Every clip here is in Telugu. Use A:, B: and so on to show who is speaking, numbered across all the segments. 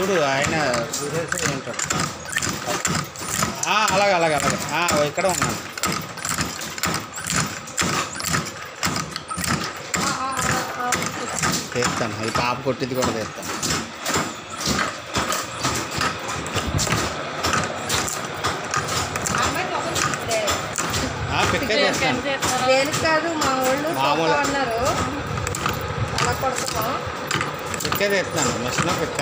A: చూడు ఆయన చూసేసి ఏంటాడు ఆ, అలాగే అలాగే అలాగే ఆ, ఇక్కడ ఉన్నాను తీస్తాను ఈ పాప కొట్టింది కూడా తీస్తాను ఆ, పిక్కే చేస్తాను
B: దేనికి కాదు మా వాళ్ళు
A: మామూలు.
B: చూస్తా అన్నారు అలా కొడతాం
A: పిక్కే తీస్తాను మిషన్ పిక్క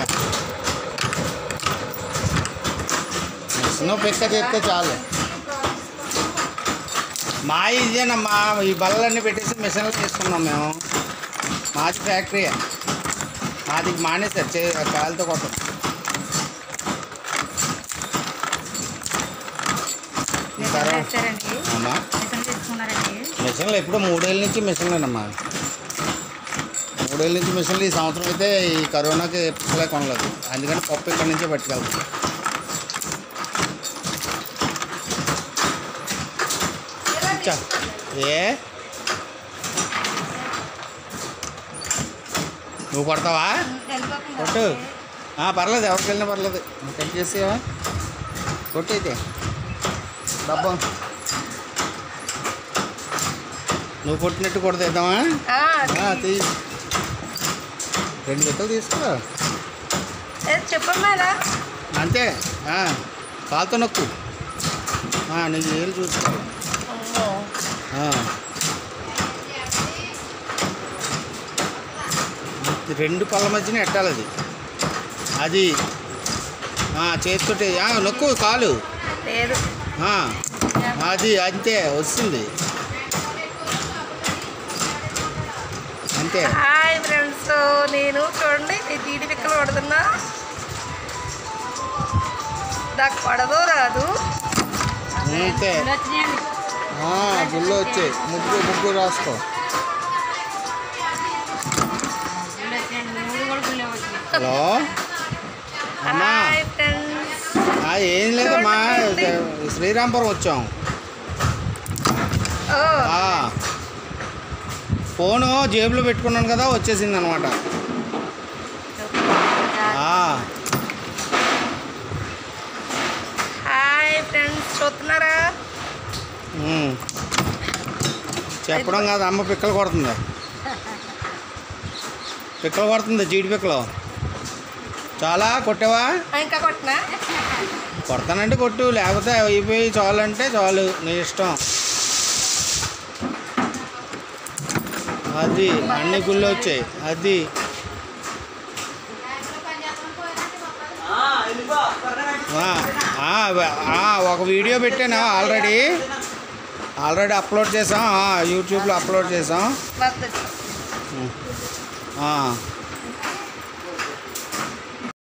A: మిషన్ పిక్క తీస్తే చాలు మా ఇదేనమ్మా ఈ బల్లలన్నీ పెట్టేసి మిషన్లు తీసుకున్నాం మేము మాది ఫ్యాక్టరీ మాది మానేసారు చే కాలుతో కొట్టం ఈ తర్వాత
C: చేస్తారండి
A: అమ్మా
C: మిషన్ తీసుకున్నారండి
A: మిషన్లు ఎప్పుడో మూడేళ్ళ నుంచి మిషన్లేనమ్మా మూడేళ్ళ నుంచి మిషన్లు ఈ సంవత్సరం అయితే ఈ కరోనాకి పుస్తలే కొనలేదు అందుకని పప్పు ఇక్కడి నుంచే పట్టుకెళ్తాం చా ఏ నువ్వు కొడతావా కొట్టు ఆ, పర్లేదు ఎవరికి వెళ్ళినా పర్లేదు నువ్వు కట్ చేసేవా కొట్టు అయితే డబ్బా నువ్వు కొట్టినట్టు కొడతేద్దామా
B: ఆ,
A: ఆ, తీ రెండు జతలు తీసుకో
B: ఏ, చెప్పమ్మా ఇలా
A: అంతే ఆ, కాలుతో నొక్కు ఆ, నీకు ఏళ్ళు చూసుకోవాలి
B: అమ్మో.
A: ఆ. ఇది రెండు పళ్ళ మధ్యన ఎట్టాలి అది అది ఆ, చేతితోటి ఆ, నొక్కు కాలు
B: లేదు
A: ఆ, అది అంతే వస్తుంది అంతే
B: హాయ్ ఫ్రెండ్స్ నేను చూడండి ఈ జీడి పిక్కలు పడుతున్నా నాకు పడదో రాదు
A: అంతే
C: వచ్చినాయండి
A: ఆ, గుళ్ళు వచ్చాయి ముగ్గు ముగ్గు రాసుకో
C: గుళ్ళు వచ్చినాయండి మూడు కూడా గుళ్ళే వచ్చినాయి
A: హలో అమ్మా
B: హాయ్ ఫ్రెండ్స్
A: ఆ, ఏం లేదమ్మా
B: చూడండి.
A: శ్రీరాంపురం వచ్చాం
B: ఓ
A: ఆ, ఫోను జేబులో పెట్టుకున్నాను కదా వచ్చేసింది అనమాట
B: హాయ్ ఫ్రెండ్స్ చూస్తున్నారా
A: చెప్పడం కాదు అమ్మ పిక్కలు కొడుతుంది పిక్కలు కొడుతుంది జీడి పిక్కలు చాలా కొట్టావా
B: ఆ, ఇంకా కొట్టినా
A: కొడతానంటే కొట్టు లేకపోతే అయిపోయి చాలు అంటే చాలు నీ ఇష్టం అది అన్ని గుళ్ళు వచ్చాయి అది ఆ, ఆ, ఆ, ఒక వీడియో పెట్టాను ఆల్రెడీ ఆల్రెడీ అప్లోడ్ చేసాం ఆ, యూట్యూబ్లో అప్లోడ్ చేసాం
B: వస్తుంది
A: ఆ,